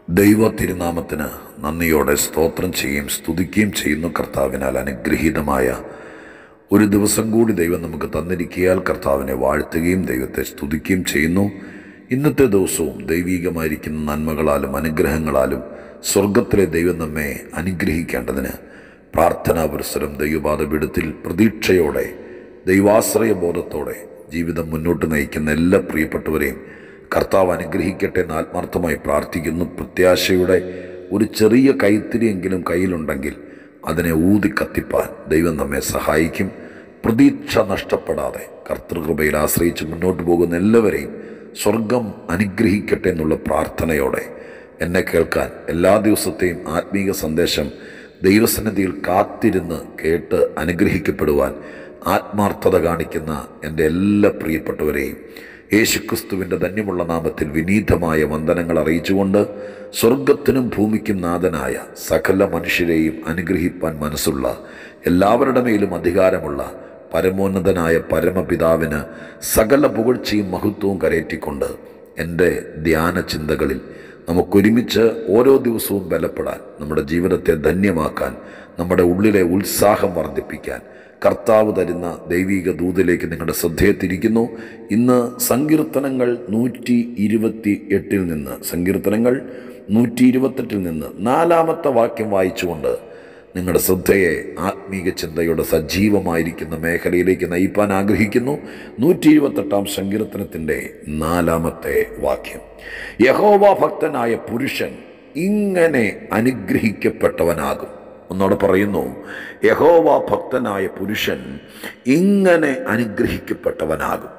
ദൈവ തിരുനാമത്തിന് നന്ദിയോടെ സ്തോത്രം ചെയ്യുകയും സ്തുതിക്കുകയും ചെയ്യുന്നു കർത്താവിനാൽ അനുഗ്രഹീതമായ ഒരു ദിവസം കൂടി ദൈവം നമുക്ക് തന്നിരിക്കിയാൽ കർത്താവിനെ വാഴ്ത്തുകയും ദൈവത്തെ സ്തുതിക്കുകയും ചെയ്യുന്നു ഇന്നത്തെ ദിവസവും ദൈവീകമായിരിക്കുന്ന നന്മകളാലും അനുഗ്രഹങ്ങളാലും സ്വർഗത്തിലെ ദൈവം നമ്മെ അനുഗ്രഹിക്കേണ്ടതിന് പ്രാർത്ഥനാ പുരസ്സരം ദൈവപാദപീഠത്തിൽ പ്രതീക്ഷയോടെ ദൈവാശ്രയ ബോധത്തോടെ ജീവിതം മുന്നോട്ട് നയിക്കുന്ന എല്ലാ പ്രിയപ്പെട്ടവരെയും കർത്താവ് അനുഗ്രഹിക്കട്ടെ എന്ന് ആത്മാർത്ഥമായി പ്രാർത്ഥിക്കുന്നു പ്രത്യാശയുടെ ഒരു ചെറിയ കൈത്തിരിയെങ്കിലും കയ്യിലുണ്ടെങ്കിൽ അതിനെ ഊതി കത്തിപ്പാൻ ദൈവം നമ്മെ സഹായിക്കും പ്രതീക്ഷ നഷ്ടപ്പെടാതെ കർത്തൃകൃപയിൽ ആശ്രയിച്ച് മുന്നോട്ട് പോകുന്ന എല്ലാവരെയും സ്വർഗം അനുഗ്രഹിക്കട്ടെ എന്നുള്ള പ്രാർത്ഥനയോടെ എന്നെ കേൾക്കാൻ എല്ലാ ദിവസത്തെയും ആത്മീക സന്ദേശം ദൈവസന്നിധിയിൽ കാത്തിരുന്ന് കേട്ട് അനുഗ്രഹിക്കപ്പെടുവാൻ ആത്മാർത്ഥത കാണിക്കുന്ന എൻ്റെ എല്ലാ പ്രിയപ്പെട്ടവരെയും യേശുക്രിസ്തുവിൻ്റെ ധന്യമുള്ള നാമത്തിൽ വിനീതമായ വന്ദനങ്ങൾ അറിയിച്ചുകൊണ്ട് സ്വർഗത്തിനും ഭൂമിക്കും നാഥനായ സകല മനുഷ്യരെയും അനുഗ്രഹിപ്പാൻ മനസ്സുള്ള എല്ലാവരുടെ മേലും അധികാരമുള്ള പരമോന്നതനായ പരമപിതാവിന് സകല പുകഴ്ചയും മഹത്വവും കരയറ്റിക്കൊണ്ട് എൻ്റെ ധ്യാന ചിന്തകളിൽ നമുക്കൊരുമിച്ച് ഓരോ ദിവസവും ബലപ്പെടാൻ നമ്മുടെ ജീവിതത്തെ ധന്യമാക്കാൻ നമ്മുടെ ഉള്ളിലെ ഉത്സാഹം വർദ്ധിപ്പിക്കാൻ കർത്താവ് തരുന്ന ദൈവിക ദൂതിലേക്ക് നിങ്ങളുടെ ശ്രദ്ധയെ തിരിക്കുന്നു ഇന്ന് സങ്കീർത്തനങ്ങൾ നൂറ്റി ഇരുപത്തി എട്ടിൽ നിന്ന് സങ്കീർത്തനങ്ങൾ നൂറ്റി ഇരുപത്തെട്ടിൽ നിന്ന് നാലാമത്തെ വാക്യം വായിച്ചുകൊണ്ട് നിങ്ങളുടെ ശ്രദ്ധയെ ആത്മീക ചിന്തയുടെ സജീവമായിരിക്കുന്ന മേഖലയിലേക്ക് നയിപ്പാൻ ആഗ്രഹിക്കുന്നു നൂറ്റി ഇരുപത്തെട്ടാം സങ്കീർത്തനത്തിൻ്റെ നാലാമത്തെ വാക്യം യഹോവ ഭക്തനായ പുരുഷൻ ഇങ്ങനെ അനുഗ്രഹിക്കപ്പെട്ടവനാകും ഒന്നോടെ പറയുന്നു യഹോവ ഭക്തനായ പുരുഷൻ ഇങ്ങനെ അനുഗ്രഹിക്കപ്പെട്ടവനാകും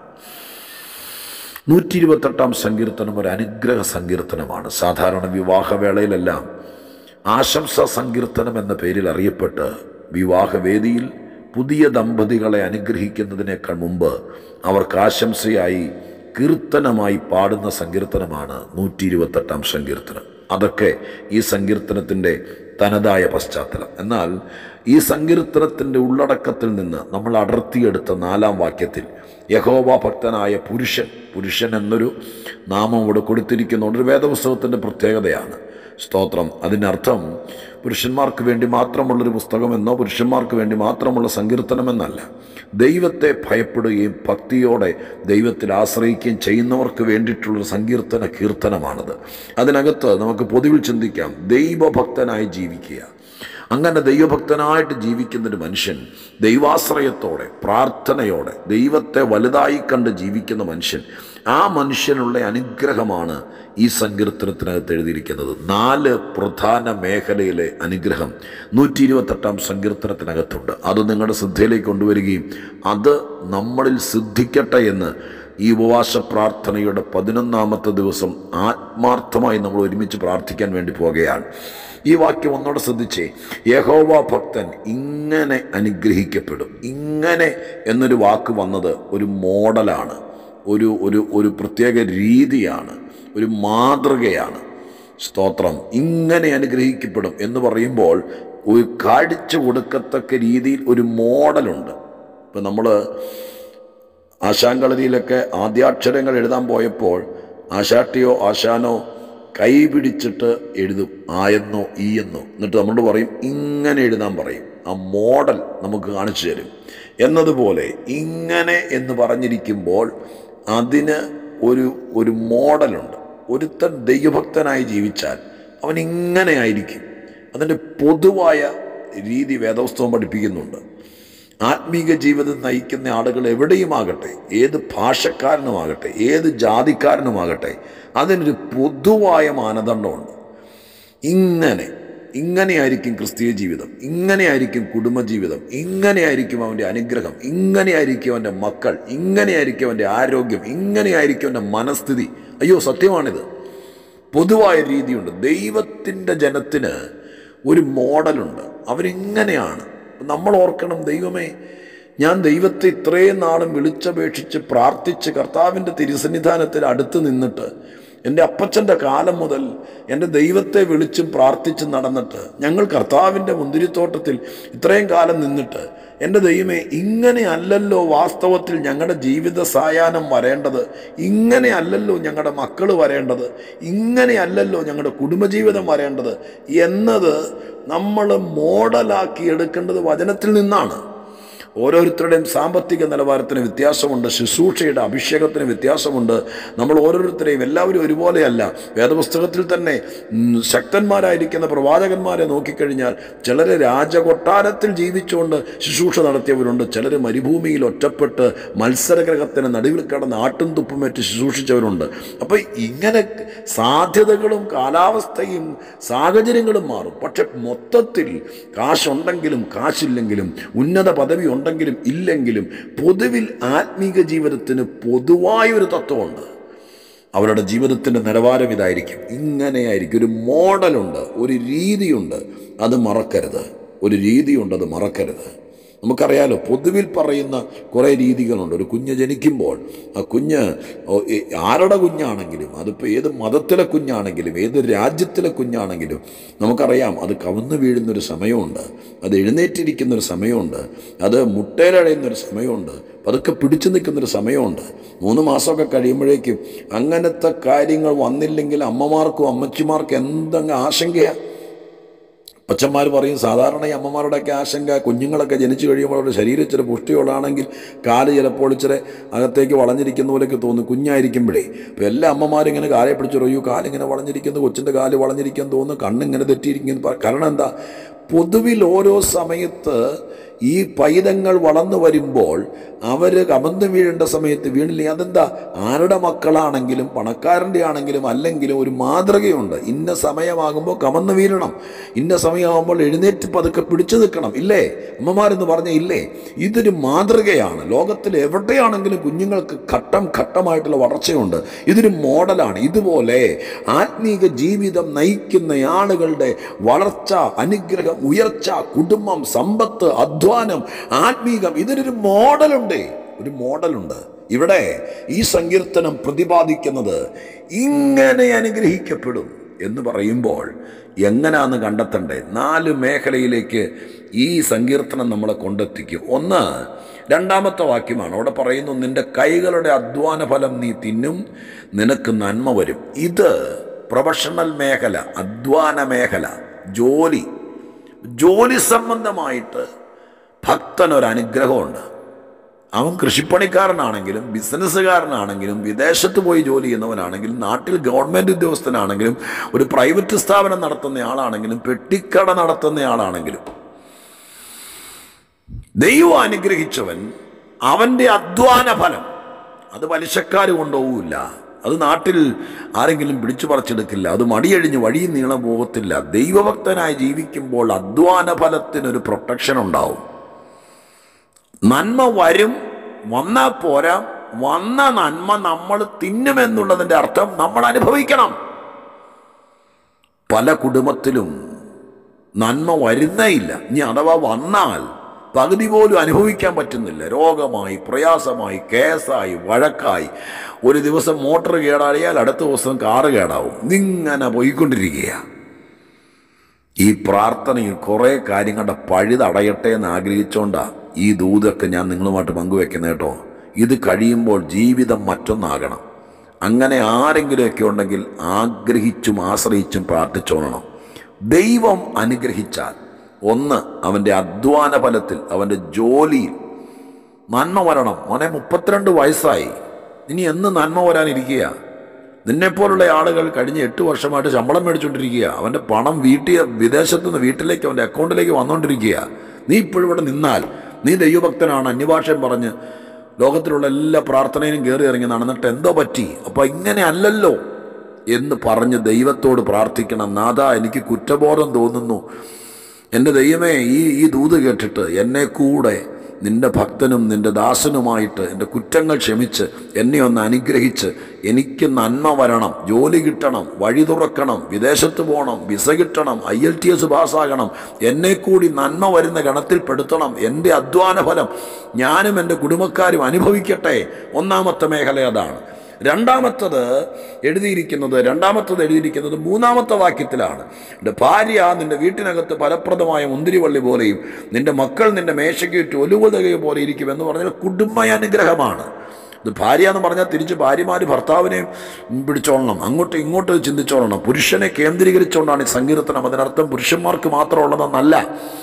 നൂറ്റി ഇരുപത്തെട്ടാം സങ്കീർത്തനം ഒരു അനുഗ്രഹ സങ്കീർത്തനമാണ് സാധാരണ വിവാഹവേളയിലെല്ലാം ആശംസ സങ്കീർത്തനം എന്ന പേരിൽ അറിയപ്പെട്ട് വിവാഹവേദിയിൽ പുതിയ ദമ്പതികളെ അനുഗ്രഹിക്കുന്നതിനേക്കാൾ മുമ്പ് അവർക്ക് ആശംസയായി കീർത്തനമായി പാടുന്ന സങ്കീർത്തനമാണ് നൂറ്റി ഇരുപത്തെട്ടാം സങ്കീർത്തനം അതൊക്കെ ഈ സങ്കീർത്തനത്തിൻ്റെ തനതായ പശ്ചാത്തലം എന്നാൽ ഈ സങ്കീർത്തനത്തിൻ്റെ ഉള്ളടക്കത്തിൽ നിന്ന് നമ്മൾ അടർത്തിയെടുത്ത നാലാം വാക്യത്തിൽ യഹോവ ഭക്തനായ പുരുഷൻ പുരുഷൻ എന്നൊരു നാമം ഇവിടെ കൊടുത്തിരിക്കുന്ന ഒരു വേദപുസ്തകത്തിൻ്റെ പ്രത്യേകതയാണ് സ്തോത്രം അതിനർത്ഥം പുരുഷന്മാർക്ക് വേണ്ടി മാത്രമുള്ളൊരു പുസ്തകമെന്നോ പുരുഷന്മാർക്ക് വേണ്ടി മാത്രമുള്ള സങ്കീർത്തനമെന്നല്ല ദൈവത്തെ ഭയപ്പെടുകയും ഭക്തിയോടെ ദൈവത്തിൽ ആശ്രയിക്കുകയും ചെയ്യുന്നവർക്ക് വേണ്ടിയിട്ടുള്ളൊരു സങ്കീർത്തന കീർത്തനമാണത് അതിനകത്ത് നമുക്ക് പൊതുവിൽ ചിന്തിക്കാം ദൈവഭക്തനായി ജീവിക്കുക അങ്ങനെ ദൈവഭക്തനായിട്ട് ജീവിക്കുന്നൊരു മനുഷ്യൻ ദൈവാശ്രയത്തോടെ പ്രാർത്ഥനയോടെ ദൈവത്തെ വലുതായി കണ്ട് ജീവിക്കുന്ന മനുഷ്യൻ ആ മനുഷ്യനുള്ള അനുഗ്രഹമാണ് ഈ സങ്കീർത്തനത്തിനകത്ത് എഴുതിയിരിക്കുന്നത് നാല് പ്രധാന മേഖലയിലെ അനുഗ്രഹം നൂറ്റി ഇരുപത്തെട്ടാം സങ്കീർത്തനത്തിനകത്തുണ്ട് അത് നിങ്ങളുടെ ശ്രദ്ധയിലേക്ക് കൊണ്ടുവരികയും അത് നമ്മളിൽ സിദ്ധിക്കട്ടെ എന്ന് ഈ ഉപവാസ പ്രാർത്ഥനയുടെ പതിനൊന്നാമത്തെ ദിവസം ആത്മാർത്ഥമായി നമ്മൾ ഒരുമിച്ച് പ്രാർത്ഥിക്കാൻ വേണ്ടി പോകുകയാണ് ഈ വാക്യം ഒന്നോടെ ശ്രദ്ധിച്ചേ യഹോവ ഭക്തൻ ഇങ്ങനെ അനുഗ്രഹിക്കപ്പെടും ഇങ്ങനെ എന്നൊരു വാക്ക് വന്നത് ഒരു മോഡലാണ് ഒരു ഒരു ഒരു പ്രത്യേക രീതിയാണ് ഒരു മാതൃകയാണ് സ്തോത്രം ഇങ്ങനെ അനുഗ്രഹിക്കപ്പെടും എന്ന് പറയുമ്പോൾ ഒരു കാഴ്ച കൊടുക്കത്തക്ക രീതിയിൽ ഒരു മോഡലുണ്ട് ഇപ്പം നമ്മൾ ആശാങ്കളരിയിലൊക്കെ ആദ്യാക്ഷരങ്ങൾ എഴുതാൻ പോയപ്പോൾ ആശാട്ടിയോ ആശാനോ കൈ പിടിച്ചിട്ട് എഴുതും ആ എന്നോ ഈ എന്നോ എന്നിട്ട് നമ്മളോട് പറയും ഇങ്ങനെ എഴുതാൻ പറയും ആ മോഡൽ നമുക്ക് കാണിച്ചു തരും എന്നതുപോലെ ഇങ്ങനെ എന്ന് പറഞ്ഞിരിക്കുമ്പോൾ അതിന് ഒരു ഒരു മോഡലുണ്ട് ഒരുത്തൻ ദൈവഭക്തനായി ജീവിച്ചാൽ അവൻ ഇങ്ങനെ ആയിരിക്കും അതിൻ്റെ പൊതുവായ രീതി വേദോത്സവം പഠിപ്പിക്കുന്നുണ്ട് ആത്മീക ജീവിതം നയിക്കുന്ന ആളുകൾ എവിടെയുമാകട്ടെ ഏത് ഭാഷക്കാരനുമാകട്ടെ ഏത് ജാതിക്കാരനുമാകട്ടെ അതിനൊരു പൊതുവായ മാനദണ്ഡമുണ്ട് ഇങ്ങനെ ഇങ്ങനെയായിരിക്കും ക്രിസ്തീയ ജീവിതം ഇങ്ങനെയായിരിക്കും കുടുംബജീവിതം ഇങ്ങനെയായിരിക്കും അവൻ്റെ അനുഗ്രഹം ഇങ്ങനെയായിരിക്കും അവൻ്റെ മക്കൾ ഇങ്ങനെയായിരിക്കും അവൻ്റെ ആരോഗ്യം ഇങ്ങനെയായിരിക്കും അവൻ്റെ മനസ്ഥിതി അയ്യോ സത്യമാണിത് പൊതുവായ രീതിയുണ്ട് ദൈവത്തിൻ്റെ ജനത്തിന് ഒരു മോഡലുണ്ട് അവരിങ്ങനെയാണ് നമ്മൾ ഓർക്കണം ദൈവമേ ഞാൻ ദൈവത്തെ ഇത്രയും നാളും വിളിച്ചപേക്ഷിച്ച് പ്രാർത്ഥിച്ച് കർത്താവിൻ്റെ തിരുസന്നിധാനത്തിൽ അടുത്ത് നിന്നിട്ട് എൻ്റെ അപ്പച്ചൻ്റെ കാലം മുതൽ എൻ്റെ ദൈവത്തെ വിളിച്ചും പ്രാർത്ഥിച്ചും നടന്നിട്ട് ഞങ്ങൾ കർത്താവിൻ്റെ മുന്തിരിത്തോട്ടത്തിൽ ഇത്രയും കാലം നിന്നിട്ട് എൻ്റെ ദൈവമേ ഇങ്ങനെ അല്ലല്ലോ വാസ്തവത്തിൽ ഞങ്ങളുടെ ജീവിത സായാഹ്നം വരേണ്ടത് ഇങ്ങനെ അല്ലല്ലോ ഞങ്ങളുടെ മക്കൾ വരേണ്ടത് ഇങ്ങനെ അല്ലല്ലോ ഞങ്ങളുടെ കുടുംബജീവിതം വരേണ്ടത് എന്നത് നമ്മൾ മോഡലാക്കി എടുക്കേണ്ടത് വചനത്തിൽ നിന്നാണ് ഓരോരുത്തരുടെയും സാമ്പത്തിക നിലവാരത്തിന് വ്യത്യാസമുണ്ട് ശുശ്രൂഷയുടെ അഭിഷേകത്തിന് വ്യത്യാസമുണ്ട് നമ്മൾ ഓരോരുത്തരെയും എല്ലാവരും ഒരുപോലെയല്ല വേദപുസ്തകത്തിൽ തന്നെ ഉം, ശക്തന്മാരായിരിക്കുന്ന പ്രവാചകന്മാരെ നോക്കിക്കഴിഞ്ഞാൽ ചിലർ രാജകൊട്ടാരത്തിൽ ജീവിച്ചുകൊണ്ട് ശുശ്രൂഷ നടത്തിയവരുണ്ട് ചിലർ മരുഭൂമിയിൽ ഒറ്റപ്പെട്ട് മത്സരഗ്രഹത്തിന് നടുവിൽ കിടന്ന് ആട്ടും തുപ്പുമേറ്റ് ശുശ്രൂഷിച്ചവരുണ്ട് അപ്പോൾ ഇങ്ങനെ സാധ്യതകളും കാലാവസ്ഥയും സാഹചര്യങ്ങളും മാറും പക്ഷെ മൊത്തത്തിൽ കാശുണ്ടെങ്കിലും കാശില്ലെങ്കിലും ഉന്നത പദവി ഉണ്ടെങ്കിലും ഇല്ലെങ്കിലും പൊതുവിൽ ആത്മീക ജീവിതത്തിന് പൊതുവായൊരു തത്വമുണ്ട് അവരുടെ ജീവിതത്തിൻ്റെ നിലവാരം ഇതായിരിക്കും ഇങ്ങനെയായിരിക്കും ഒരു മോഡലുണ്ട് ഒരു രീതിയുണ്ട് അത് മറക്കരുത് ഒരു രീതിയുണ്ട് അത് മറക്കരുത് നമുക്കറിയാലോ പൊതുവിൽ പറയുന്ന കുറേ രീതികളുണ്ട് ഒരു കുഞ്ഞ് ജനിക്കുമ്പോൾ ആ കുഞ്ഞ് ഓ, ഏ- ആരുടെ കുഞ്ഞാണെങ്കിലും അതിപ്പോൾ ഏത് മതത്തിലെ കുഞ്ഞാണെങ്കിലും ഏത് രാജ്യത്തിലെ കുഞ്ഞാണെങ്കിലും നമുക്കറിയാം അത് കവന്നു വീഴുന്നൊരു സമയമുണ്ട് അത് എഴുന്നേറ്റിരിക്കുന്നൊരു സമയമുണ്ട് അത് മുട്ടയിലഴയുന്നൊരു സമയമുണ്ട് പതുക്കെ പിടിച്ചു നിൽക്കുന്നൊരു സമയമുണ്ട് മൂന്ന് മാസമൊക്കെ കഴിയുമ്പോഴേക്കും അങ്ങനത്തെ കാര്യങ്ങൾ വന്നില്ലെങ്കിൽ അമ്മമാർക്കും അമ്മച്ചിമാർക്കും എന്തെങ്കിലും ആശങ്കയാണ് അച്ഛന്മാർ പറയും സാധാരണ ഈ അമ്മമാരുടെയൊക്കെ ആശങ്ക കുഞ്ഞുങ്ങളൊക്കെ ജനിച്ചു കഴിയുമ്പോൾ അവരുടെ ശരീരം ഇച്ചിരി പുഷ്ടിയുള്ളതാണെങ്കിൽ കാല് ചിലപ്പോൾ ഇച്ചിരി അകത്തേക്ക് വളഞ്ഞിരിക്കുന്ന പോലെയൊക്കെ തോന്നും കുഞ്ഞായിരിക്കുമ്പോഴേ അപ്പോൾ എല്ലാ അമ്മമാരും ഇങ്ങനെ കാലെ പിടിച്ചു അയ്യോ കാലിങ്ങനെ വളഞ്ഞിരിക്കുന്നു കൊച്ചിൻ്റെ കാല് വളഞ്ഞിരിക്കുന്നു തോന്നുന്നു കണ്ണിങ്ങനെ തെറ്റിയിരിക്കുന്നു പ- കാരണം എന്താ പൊതുവിൽ ഓരോ സമയത്ത് ഈ പൈതങ്ങൾ വളർന്നു വരുമ്പോൾ അവർ കമന്ന് വീഴേണ്ട സമയത്ത് വീണില്ലേ അതെന്താ ആരുടെ മക്കളാണെങ്കിലും പണക്കാരൻ്റെ ആണെങ്കിലും അല്ലെങ്കിലും ഒരു മാതൃകയുണ്ട് ഇന്ന സമയമാകുമ്പോൾ കമന്ന് വീഴണം ഇന്ന സമയമാകുമ്പോൾ എഴുന്നേറ്റ് പതുക്കെ പിടിച്ചു നിൽക്കണം ഇല്ലേ അമ്മമാരെന്ന് പറഞ്ഞ ഇല്ലേ ഇതൊരു മാതൃകയാണ് ലോകത്തിൽ എവിടെയാണെങ്കിലും കുഞ്ഞുങ്ങൾക്ക് ഘട്ടം ഘട്ടമായിട്ടുള്ള വളർച്ചയുണ്ട് ഇതൊരു മോഡലാണ് ഇതുപോലെ ആത്മീക ജീവിതം നയിക്കുന്ന ആളുകളുടെ വളർച്ച അനുഗ്രഹം ഉയർച്ച കുടുംബം സമ്പത്ത് അധ്വാനം ആത്മീകം ഇതിനൊരു മോഡലുണ്ട് ഒരു മോഡലുണ്ട് ഇവിടെ ഈ സങ്കീർത്തനം പ്രതിപാദിക്കുന്നത് ഇങ്ങനെ അനുഗ്രഹിക്കപ്പെടും എന്ന് പറയുമ്പോൾ എങ്ങനെയാന്ന് കണ്ടെത്തണ്ടേ നാല് മേഖലയിലേക്ക് ഈ സങ്കീർത്തനം നമ്മളെ കൊണ്ടെത്തിക്കും ഒന്ന് രണ്ടാമത്തെ വാക്യമാണ് അവിടെ പറയുന്നു നിന്റെ കൈകളുടെ അധ്വാന ഫലം നീ തിന്നും നിനക്ക് നന്മ വരും ഇത് പ്രൊഫഷണൽ മേഖല അധ്വാന മേഖല ജോലി ജോലി സംബന്ധമായിട്ട് ഭക്തനൊരു അനുഗ്രഹമുണ്ട് അവൻ കൃഷിപ്പണിക്കാരനാണെങ്കിലും ബിസിനസ്സുകാരനാണെങ്കിലും വിദേശത്ത് പോയി ജോലി ചെയ്യുന്നവനാണെങ്കിലും നാട്ടിൽ ഗവൺമെൻറ് ഉദ്യോഗസ്ഥനാണെങ്കിലും ഒരു പ്രൈവറ്റ് സ്ഥാപനം നടത്തുന്ന ആളാണെങ്കിലും പെട്ടിക്കട നടത്തുന്ന ആളാണെങ്കിലും ദൈവം അനുഗ്രഹിച്ചവൻ അവൻ്റെ അധ്വാന ഫലം അത് പലിശക്കാർ കൊണ്ടുപോകില്ല അത് നാട്ടിൽ ആരെങ്കിലും പിടിച്ചു പറിച്ചെടുക്കില്ല അത് മടിയഴിഞ്ഞ് വഴി നീളം പോകത്തില്ല ദൈവഭക്തനായി ജീവിക്കുമ്പോൾ അധ്വാന ഫലത്തിനൊരു പ്രൊട്ടക്ഷൻ ഉണ്ടാവും നന്മ വരും വന്നാൽ പോരാ വന്ന നന്മ നമ്മൾ തിന്നുമെന്നുള്ളതിൻ്റെ അർത്ഥം നമ്മൾ അനുഭവിക്കണം പല കുടുംബത്തിലും നന്മ വരുന്നേ ഇല്ല ഇനി അഥവാ വന്നാൽ പകുതി പോലും അനുഭവിക്കാൻ പറ്റുന്നില്ല രോഗമായി പ്രയാസമായി കേസായി വഴക്കായി ഒരു ദിവസം മോട്ടോർ കേടാടിയാൽ അടുത്ത ദിവസം കാറ് കേടാവും ഇങ്ങനെ പോയിക്കൊണ്ടിരിക്കുക ഈ പ്രാർത്ഥനയിൽ കുറേ കാര്യങ്ങളുടെ പഴുതടയട്ടെ എന്ന് ആഗ്രഹിച്ചുകൊണ്ടാണ് ഈ ദൂതൊക്കെ ഞാൻ നിങ്ങളുമായിട്ട് പങ്കുവെക്കുന്നത് കേട്ടോ ഇത് കഴിയുമ്പോൾ ജീവിതം മറ്റൊന്നാകണം അങ്ങനെ ആരെങ്കിലുമൊക്കെ ഉണ്ടെങ്കിൽ ആഗ്രഹിച്ചും ആശ്രയിച്ചും പ്രാർത്ഥിച്ചോളണം ദൈവം അനുഗ്രഹിച്ചാൽ ഒന്ന് അവൻ്റെ അധ്വാന ഫലത്തിൽ അവൻ്റെ ജോലിയിൽ നന്മ വരണം മോനെ മുപ്പത്തിരണ്ട് വയസ്സായി ഇനി എന്ന് നന്മ വരാനിരിക്കുക നിന്നെപ്പോലുള്ള ആളുകൾ കഴിഞ്ഞ എട്ട് വർഷമായിട്ട് ശമ്പളം മേടിച്ചുകൊണ്ടിരിക്കുക അവൻ്റെ പണം വീട്ടിൽ വിദേശത്തു നിന്ന് വീട്ടിലേക്ക് അവൻ്റെ അക്കൗണ്ടിലേക്ക് വന്നുകൊണ്ടിരിക്കുക നീ ഇപ്പോഴും ഇവിടെ നിന്നാൽ നീ ദൈവഭക്തനാണ് അന്യഭാഷയും പറഞ്ഞ് ലോകത്തിലുള്ള എല്ലാ പ്രാർത്ഥനയിലും കയറി ഇറങ്ങി നടന്നിട്ട് എന്തോ പറ്റി അപ്പോൾ ഇങ്ങനെ അല്ലല്ലോ എന്ന് പറഞ്ഞ് ദൈവത്തോട് പ്രാർത്ഥിക്കണം നാഥ എനിക്ക് കുറ്റബോധം തോന്നുന്നു എൻ്റെ ദൈവമേ ഈ ഈ ദൂത് കേട്ടിട്ട് എന്നെ കൂടെ നിന്റെ ഭക്തനും നിന്റെ ദാസനുമായിട്ട് എൻ്റെ കുറ്റങ്ങൾ ക്ഷമിച്ച് എന്നെ ഒന്ന് അനുഗ്രഹിച്ച് എനിക്ക് നന്മ വരണം ജോലി കിട്ടണം വഴി തുറക്കണം വിദേശത്ത് പോകണം വിസ കിട്ടണം ഐ എൽ ടി എസ് പാസ്സാകണം എന്നെ കൂടി നന്മ വരുന്ന ഗണത്തിൽ പെടുത്തണം എൻ്റെ അധ്വാന ഫലം ഞാനും എൻ്റെ കുടുംബക്കാരും അനുഭവിക്കട്ടെ ഒന്നാമത്തെ മേഖല അതാണ് രണ്ടാമത്തത് എഴുതിയിരിക്കുന്നത് രണ്ടാമത്തത് എഴുതിയിരിക്കുന്നത് മൂന്നാമത്തെ വാക്യത്തിലാണ് നിന്റെ ഭാര്യ നിന്റെ വീട്ടിനകത്ത് ഫലപ്രദമായ മുന്തിരിവള്ളി പോലെയും നിന്റെ മക്കൾ നിന്റെ മേശയ്ക്ക് ചുറ്റും ഒലുവതകയെ പോലെ ഇരിക്കും എന്ന് പറഞ്ഞാൽ കുടുംബ അനുഗ്രഹമാണ് ഇത് ഭാര്യ എന്ന് പറഞ്ഞാൽ തിരിച്ച് ഭാര്യമാർ ഭർത്താവിനെ പിടിച്ചോളണം അങ്ങോട്ട് ഇങ്ങോട്ട് ചിന്തിച്ചോളണം പുരുഷനെ കേന്ദ്രീകരിച്ചുകൊണ്ടാണ് ഈ സങ്കീർത്തനം അതിനർത്ഥം പുരുഷന്മാർക്ക് മാത്രമുള്ളതെന്നല്ല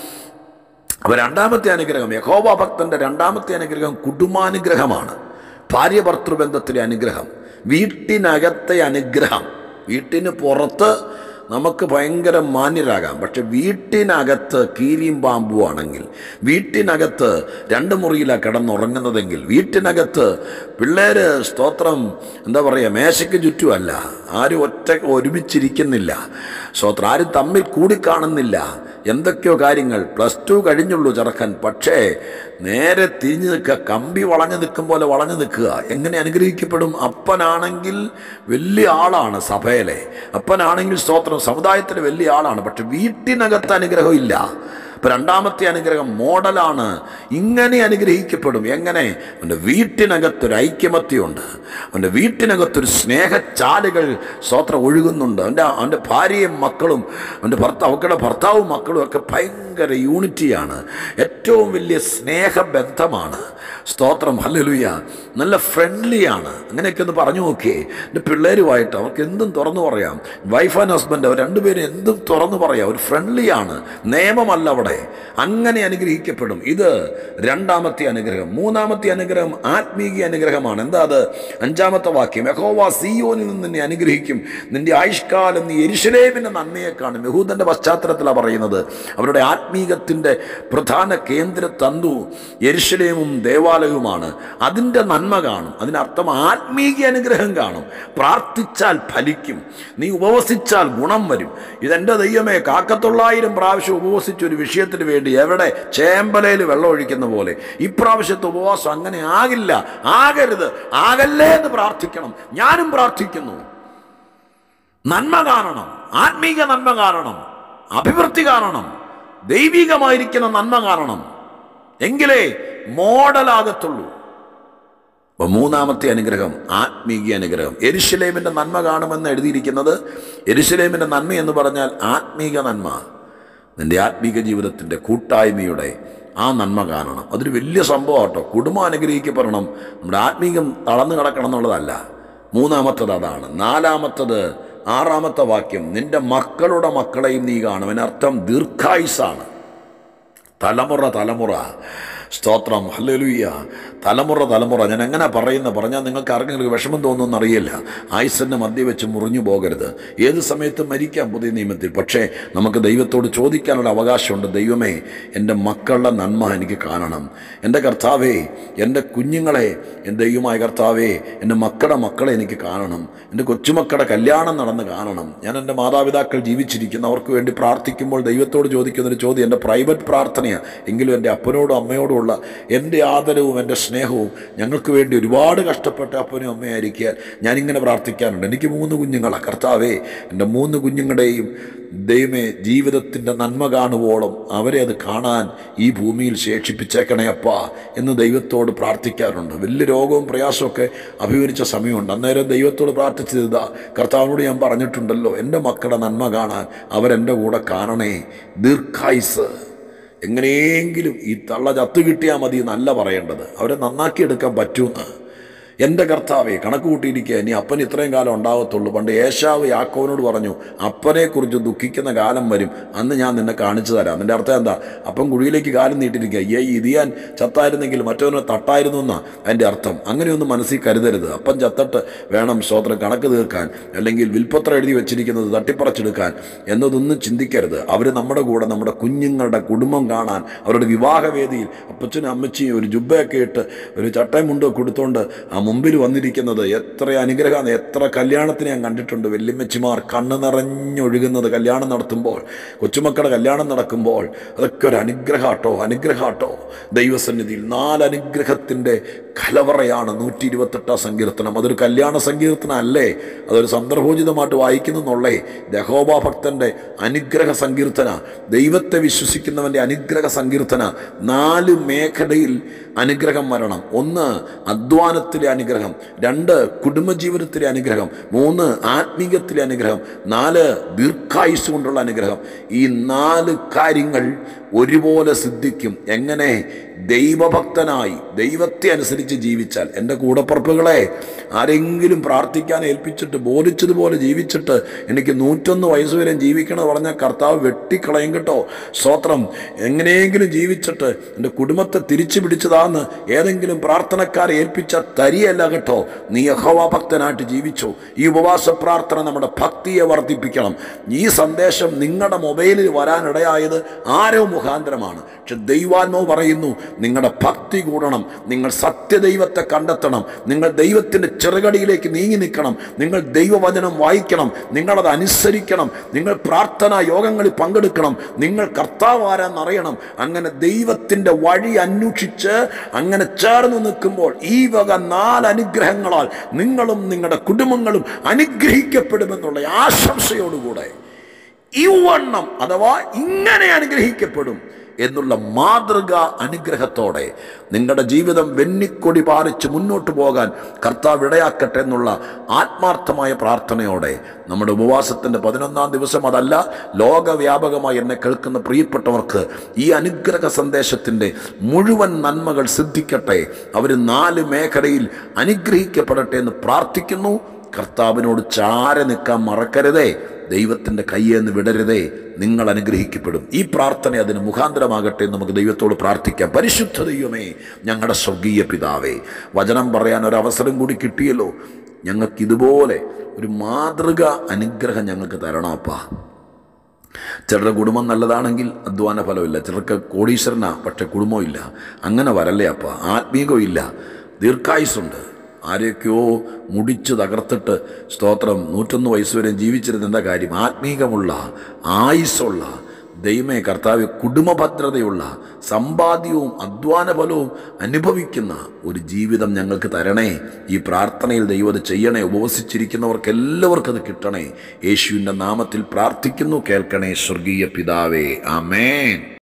അപ്പൊ രണ്ടാമത്തെ അനുഗ്രഹം യഹോവ ഭക്തന്റെ രണ്ടാമത്തെ അനുഗ്രഹം കുടുംബാനുഗ്രഹമാണ് ഭാര്യ ഭർത്തൃബന്ധത്തിലെ അനുഗ്രഹം വീട്ടിനകത്തെ അനുഗ്രഹം വീട്ടിന് പുറത്ത് നമുക്ക് ഭയങ്കര മാന്യരാകാം പക്ഷെ വീട്ടിനകത്ത് കീരിയും പാമ്പും ആണെങ്കിൽ വീട്ടിനകത്ത് രണ്ട് മുറിയിലാണ് കിടന്നുറങ്ങുന്നതെങ്കിൽ വീട്ടിനകത്ത് പിള്ളേര് സ്തോത്രം എന്താ പറയുക മേശയ്ക്ക് ചുറ്റുമല്ല ആരും ഒറ്റ ഒരുമിച്ചിരിക്കുന്നില്ല സ്തോത്രം ആരും തമ്മിൽ കൂടിക്കാണുന്നില്ല എന്തൊക്കെയോ കാര്യങ്ങൾ പ്ലസ് ടു കഴിഞ്ഞുള്ളൂ ചെറുക്കൻ പക്ഷേ നേരെ തിരിഞ്ഞു നിൽക്കുക കമ്പി വളഞ്ഞു നിൽക്കും പോലെ വളഞ്ഞു നിൽക്കുക എങ്ങനെ അനുഗ്രഹിക്കപ്പെടും അപ്പനാണെങ്കിൽ വലിയ ആളാണ് സഭയിലെ അപ്പനാണെങ്കിൽ സ്തോത്രം സമുദായത്തിലെ വലിയ ആളാണ് പക്ഷെ വീട്ടിനകത്ത് അനുഗ്രഹം ഇല്ല അപ്പൊ രണ്ടാമത്തെ അനുഗ്രഹം മോഡലാണ് ഇങ്ങനെ അനുഗ്രഹിക്കപ്പെടും എങ്ങനെ അവൻ്റെ വീട്ടിനകത്തൊരു ഐക്യമത്യമുണ്ട് അവൻ്റെ വീട്ടിനകത്തൊരു സ്നേഹച്ചാലുകൾ സ്വത്രം ഒഴുകുന്നുണ്ട് അവൻ്റെ അവൻ്റെ ഭാര്യയും മക്കളും അവൻ്റെ ഭർത്താവ് അവരുടെ ഭർത്താവും മക്കളും ഒക്കെ ഭയങ്കര യൂണിറ്റിയാണ് ഏറ്റവും വലിയ സ്നേഹബന്ധമാണ് സ്തോത്രം ഹല്ലേലൂയ നല്ല ഫ്രണ്ട്ലിയാണ് അങ്ങനെയൊക്കെ ഒന്ന് പറഞ്ഞു നോക്കിയേ എൻ്റെ പിള്ളേരുമായിട്ട് അവർക്ക് എന്തും തുറന്നു പറയാം വൈഫ് ആൻഡ് ഹസ്ബൻഡ് അവർ രണ്ടുപേരും എന്തും തുറന്നു പറയാം ഒരു ഫ്രണ്ട്ലിയാണ് നിയമമല്ല അവിടെ അങ്ങനെ അനുഗ്രഹിക്കപ്പെടും ഇത് രണ്ടാമത്തെ അനുഗ്രഹം മൂന്നാമത്തെ അനുഗ്രഹം ആത്മീയ അനുഗ്രഹമാണ് എന്താ അത് അഞ്ചാമത്തെ വാക്യം യഹോവ സിയോനിൽ നിന്ന് നിന്നെ അനുഗ്രഹിക്കും നിന്റെ ആയുഷ്കാലം നീ എരിശിലേമിൻ്റെ നന്മയെ കാണും യഹൂദൻ്റെ പശ്ചാത്തലത്തിലാണ് പറയുന്നത് അവരുടെ ആത്മീകത്തിൻ്റെ പ്രധാന കേന്ദ്ര തന്തു എരിശിലേമും ദേവാലയവുമാണ് അതിൻ്റെ നന്മ കാണും അതിനർത്ഥം ആത്മീയ അനുഗ്രഹം കാണും പ്രാർത്ഥിച്ചാൽ ഫലിക്കും നീ ഉപവസിച്ചാൽ ഗുണം വരും ഇതെൻ്റെ ദൈവമേ കാക്കത്തൊള്ളായിരം പ്രാവശ്യം ഉപവസിച്ച ഒരു വിഷയത്തിന് വേണ്ടി എവിടെ ചേമ്പലയിൽ വെള്ളം ഒഴിക്കുന്ന പോലെ ഇപ്രാവശ്യത്തെ ഉപവാസം അങ്ങനെ ആകില്ല ആകരുത് ആകല്ലേ എന്ന് പ്രാർത്ഥിക്കണം ഞാനും പ്രാർത്ഥിക്കുന്നു നന്മ കാണണം ആത്മീക നന്മ കാണണം അഭിവൃദ്ധി കാണണം ദൈവികമായിരിക്കുന്ന നന്മ കാണണം എങ്കിലേ മോഡലാകത്തുള്ളൂ അപ്പൊ മൂന്നാമത്തെ അനുഗ്രഹം ആത്മീയ അനുഗ്രഹം എരിശിലേമിന്റെ നന്മ കാണുമെന്ന് എഴുതിയിരിക്കുന്നത് എരിശിലേമിന്റെ നന്മ എന്ന് പറഞ്ഞാൽ ആത്മീക നന്മ നിന്റെ ആത്മീക ജീവിതത്തിൻ്റെ കൂട്ടായ്മയുടെ ആ നന്മ കാണണം അതൊരു വലിയ സംഭവം കേട്ടോ കുടുംബം അനുഗ്രഹിക്കപ്പെടണം നമ്മുടെ ആത്മീകം തളർന്നു കിടക്കണം എന്നുള്ളതല്ല മൂന്നാമത്തത് അതാണ് നാലാമത്തത് ആറാമത്തെ വാക്യം നിന്റെ മക്കളുടെ മക്കളെയും നീ കാണും അതിനർത്ഥം ദീർഘായുസാണ് തലമുറ തലമുറ സ്തോത്രം ഹല്ലേലൂയ തലമുറ തലമുറ ഞാൻ എങ്ങനെ പറയുന്ന പറഞ്ഞാൽ നിങ്ങൾക്ക് ആർക്കെങ്കിലും വിഷമം തോന്നുമെന്ന് അറിയില്ല ആയുസിൻ്റെ മധ്യ വെച്ച് മുറിഞ്ഞു പോകരുത് ഏത് സമയത്തും മരിക്കാം പുതിയ നിയമത്തിൽ പക്ഷേ നമുക്ക് ദൈവത്തോട് ചോദിക്കാനുള്ള അവകാശമുണ്ട് ദൈവമേ എൻ്റെ മക്കളുടെ നന്മ എനിക്ക് കാണണം എൻ്റെ കർത്താവേ എൻ്റെ കുഞ്ഞുങ്ങളെ എൻ്റെ ദൈവമായ കർത്താവേ എൻ്റെ മക്കളുടെ മക്കളെ എനിക്ക് കാണണം എൻ്റെ കൊച്ചുമക്കളുടെ കല്യാണം നടന്ന് കാണണം ഞാൻ എൻ്റെ മാതാപിതാക്കൾ ജീവിച്ചിരിക്കുന്നു അവർക്ക് വേണ്ടി പ്രാർത്ഥിക്കുമ്പോൾ ദൈവത്തോട് ചോദിക്കുന്നൊരു ചോദ്യം എൻ്റെ പ്രൈവറ്റ് പ്രാർത്ഥനയാണ് എങ്കിലും എൻ്റെ അപ്പനോടും അമ്മയോടും ഉള്ള എൻ്റെ ആദരവും എൻ്റെ സ്നേഹവും ഞങ്ങൾക്ക് വേണ്ടി ഒരുപാട് കഷ്ടപ്പെട്ട അപ്പനും അമ്മയായിരിക്കാൻ ഞാനിങ്ങനെ പ്രാർത്ഥിക്കാറുണ്ട് എനിക്ക് മൂന്ന് കുഞ്ഞുങ്ങളാണ് കർത്താവേ എൻ്റെ മൂന്ന് കുഞ്ഞുങ്ങളുടെയും ദൈവമേ ജീവിതത്തിൻ്റെ നന്മ കാണുവോളം അവരെ അത് കാണാൻ ഈ ഭൂമിയിൽ ശേഷിപ്പിച്ചേക്കണേ അപ്പാ എന്ന് ദൈവത്തോട് പ്രാർത്ഥിക്കാറുണ്ട് വലിയ രോഗവും പ്രയാസമൊക്കെ അഭിമുഖിച്ച സമയമുണ്ട് അന്നേരം ദൈവത്തോട് പ്രാർത്ഥിച്ചത് ഇതാ കർത്താവിനോട് ഞാൻ പറഞ്ഞിട്ടുണ്ടല്ലോ എൻ്റെ മക്കളുടെ നന്മ കാണാൻ അവരെൻ്റെ കൂടെ കാണണേ ദീർഘായുസ് എങ്ങനെയെങ്കിലും ഈ തള്ള ചത്തു കിട്ടിയാൽ മതി എന്നല്ല പറയേണ്ടത് അവരെ നന്നാക്കിയെടുക്കാൻ പറ്റുമെന്ന് എൻ്റെ കർത്താവെ കണക്ക് കൂട്ടിയിരിക്കുക ഇനി അപ്പൻ ഇത്രയും കാലം ഉണ്ടാകത്തുള്ളൂ പണ്ട് ഏശാവ് യാക്കോവിനോട് പറഞ്ഞു അപ്പനെക്കുറിച്ച് ദുഃഖിക്കുന്ന കാലം വരും അന്ന് ഞാൻ നിന്നെ കാണിച്ചു തരാം അതിൻ്റെ അർത്ഥം എന്താ അപ്പൻ കുഴിയിലേക്ക് കാലം നീട്ടിയിരിക്കുക ഏ ഇതിയാൻ ചത്തായിരുന്നെങ്കിൽ മറ്റവനെ തട്ടായിരുന്നു എന്നാ അതിൻ്റെ അർത്ഥം അങ്ങനെയൊന്നും മനസ്സിൽ കരുതരുത് അപ്പൻ ചത്തട്ട് വേണം സ്തോത്രം കണക്ക് തീർക്കാൻ അല്ലെങ്കിൽ വിൽപ്പത്രം എഴുതി വെച്ചിരിക്കുന്നത് തട്ടിപ്പറച്ചെടുക്കാൻ എന്നതൊന്നും ചിന്തിക്കരുത് അവർ നമ്മുടെ കൂടെ നമ്മുടെ കുഞ്ഞുങ്ങളുടെ കുടുംബം കാണാൻ അവരുടെ വിവാഹവേദിയിൽ അപ്പച്ചനും അമ്മച്ചിയും ഒരു ജുബയൊക്കെ ഇട്ട് ഒരു ചട്ടയും മുണ്ടോ കൊടുത്തോണ്ട് ആ മുമ്പിൽ വന്നിരിക്കുന്നത് എത്ര അനുഗ്രഹമാണ് എത്ര കല്യാണത്തിന് ഞാൻ കണ്ടിട്ടുണ്ട് വെല്ലുമ്മച്ചിമാർ കണ്ണ് നിറഞ്ഞൊഴുകുന്നത് കല്യാണം നടത്തുമ്പോൾ കൊച്ചുമക്കളുടെ കല്യാണം നടക്കുമ്പോൾ അതൊക്കെ ഒരു അനുഗ്രഹാട്ടോ അനുഗ്രഹാട്ടോ ദൈവസന്നിധിയിൽ നാല് അനുഗ്രഹത്തിൻ്റെ കലവറയാണ് നൂറ്റി ഇരുപത്തെട്ടാം സങ്കീർത്തനം അതൊരു കല്യാണ സങ്കീർത്തനം അല്ലേ അതൊരു സന്ദർഭോചിതമായിട്ട് വായിക്കുന്നുള്ളേ ദഹോബ ഭക്തൻ്റെ അനുഗ്രഹ സങ്കീർത്തന ദൈവത്തെ വിശ്വസിക്കുന്നവൻ്റെ അനുഗ്രഹ സങ്കീർത്തന നാല് മേഖലയിൽ അനുഗ്രഹം വരണം ഒന്ന് അധ്വാനത്തിലെ അനുഗ്രഹം രണ്ട് കുടുംബജീവിതത്തിലെ അനുഗ്രഹം മൂന്ന് ആത്മീയത്തിലെ അനുഗ്രഹം നാല് ദീർഘായുസ് കൊണ്ടുള്ള അനുഗ്രഹം ഈ നാല് കാര്യങ്ങൾ ഒരുപോലെ സിദ്ധിക്കും എങ്ങനെ ദൈവഭക്തനായി ദൈവത്തെ അനുസരിച്ച് ജീവിച്ചാൽ എൻ്റെ കൂടപ്പുറപ്പുകളെ ആരെങ്കിലും പ്രാർത്ഥിക്കാൻ ഏൽപ്പിച്ചിട്ട് ബോധിച്ചതുപോലെ ജീവിച്ചിട്ട് എനിക്ക് നൂറ്റൊന്ന് വയസ്സ് വരെ ജീവിക്കണം പറഞ്ഞാൽ കർത്താവ് വെട്ടിക്കളയും കേട്ടോ സ്തോത്രം എങ്ങനെയെങ്കിലും ജീവിച്ചിട്ട് എൻ്റെ കുടുംബത്തെ തിരിച്ചു പിടിച്ചതാന്ന് ഏതെങ്കിലും പ്രാർത്ഥനക്കാരെ ഏൽപ്പിച്ച തരിയല്ല കേട്ടോ നീ യഹോവ ഭക്തനായിട്ട് ജീവിച്ചു ഈ ഉപവാസ പ്രാർത്ഥന നമ്മുടെ ഭക്തിയെ വർദ്ധിപ്പിക്കണം ഈ സന്ദേശം നിങ്ങളുടെ മൊബൈലിൽ വരാനിടയായത് ആരോ മുഖാന്തരമാണ് പക്ഷെ ദൈവാത്മാവ് പറയുന്നു നിങ്ങളുടെ ഭക്തി കൂടണം നിങ്ങൾ സത്യദൈവത്തെ കണ്ടെത്തണം നിങ്ങൾ ദൈവത്തിൻ്റെ ചെറുകടിയിലേക്ക് നീങ്ങി നിൽക്കണം നിങ്ങൾ ദൈവവചനം വായിക്കണം നിങ്ങളത് അനുസരിക്കണം നിങ്ങൾ പ്രാർത്ഥനാ യോഗങ്ങളിൽ പങ്കെടുക്കണം നിങ്ങൾ കർത്താവ് ആരാന്നറിയണം അങ്ങനെ ദൈവത്തിൻ്റെ വഴി അന്വേഷിച്ച് അങ്ങനെ ചേർന്ന് നിൽക്കുമ്പോൾ ഈ വക നാല് അനുഗ്രഹങ്ങളാൽ നിങ്ങളും നിങ്ങളുടെ കുടുംബങ്ങളും അനുഗ്രഹിക്കപ്പെടുമെന്നുള്ള ആശംസയോടുകൂടെ ഇവണ്ണം അഥവാ ഇങ്ങനെ അനുഗ്രഹിക്കപ്പെടും എന്നുള്ള മാതൃക അനുഗ്രഹത്തോടെ നിങ്ങളുടെ ജീവിതം വെണ്ണിക്കൊടി പാറിച്ച് മുന്നോട്ട് പോകാൻ കർത്താവ് ഇടയാക്കട്ടെ എന്നുള്ള ആത്മാർത്ഥമായ പ്രാർത്ഥനയോടെ നമ്മുടെ ഉപവാസത്തിൻ്റെ പതിനൊന്നാം ദിവസം അതല്ല ലോകവ്യാപകമായി എന്നെ കേൾക്കുന്ന പ്രിയപ്പെട്ടവർക്ക് ഈ അനുഗ്രഹ സന്ദേശത്തിൻ്റെ മുഴുവൻ നന്മകൾ സിദ്ധിക്കട്ടെ അവർ നാല് മേഖലയിൽ അനുഗ്രഹിക്കപ്പെടട്ടെ എന്ന് പ്രാർത്ഥിക്കുന്നു കർത്താവിനോട് ചാര നിൽക്കാൻ മറക്കരുതേ ദൈവത്തിൻ്റെ കയ്യെന്ന് വിടരുതേ നിങ്ങൾ അനുഗ്രഹിക്കപ്പെടും ഈ പ്രാർത്ഥന അതിന് മുഖാന്തരമാകട്ടെ എന്ന് നമുക്ക് ദൈവത്തോട് പ്രാർത്ഥിക്കാം പരിശുദ്ധ ദൈവമേ ഞങ്ങളുടെ സ്വർഗീയ പിതാവേ വചനം പറയാൻ ഒരു അവസരം കൂടി കിട്ടിയല്ലോ ഞങ്ങൾക്ക് ഇതുപോലെ ഒരു മാതൃക അനുഗ്രഹം ഞങ്ങൾക്ക് തരണം അപ്പാ ചിലരുടെ കുടുംബം നല്ലതാണെങ്കിൽ അധ്വാന ഫലമില്ല ചിലർക്ക് കോടീശ്വരനാ പക്ഷെ കുടുംബമില്ല അങ്ങനെ വരല്ലേ അപ്പ ആത്മീകമില്ല ദീർഘായുസുണ്ട് ആരെയൊക്കെയോ മുടിച്ചു തകർത്തിട്ട് സ്തോത്രം നൂറ്റൊന്ന് വയസ്സ് വരെ ജീവിച്ചിരുന്ന കാര്യം ആത്മീകമുള്ള ആയുസ്സുള്ള ദൈവമേ കർത്താവ് കുടുംബഭദ്രതയുള്ള സമ്പാദ്യവും അധ്വാന ഫലവും അനുഭവിക്കുന്ന ഒരു ജീവിതം ഞങ്ങൾക്ക് തരണേ ഈ പ്രാർത്ഥനയിൽ ദൈവം അത് ചെയ്യണേ ഉപവസിച്ചിരിക്കുന്നവർക്ക് എല്ലാവർക്കും അത് കിട്ടണേ യേശുവിൻ്റെ നാമത്തിൽ പ്രാർത്ഥിക്കുന്നു കേൾക്കണേ സ്വർഗീയ പിതാവേ ആമേൻ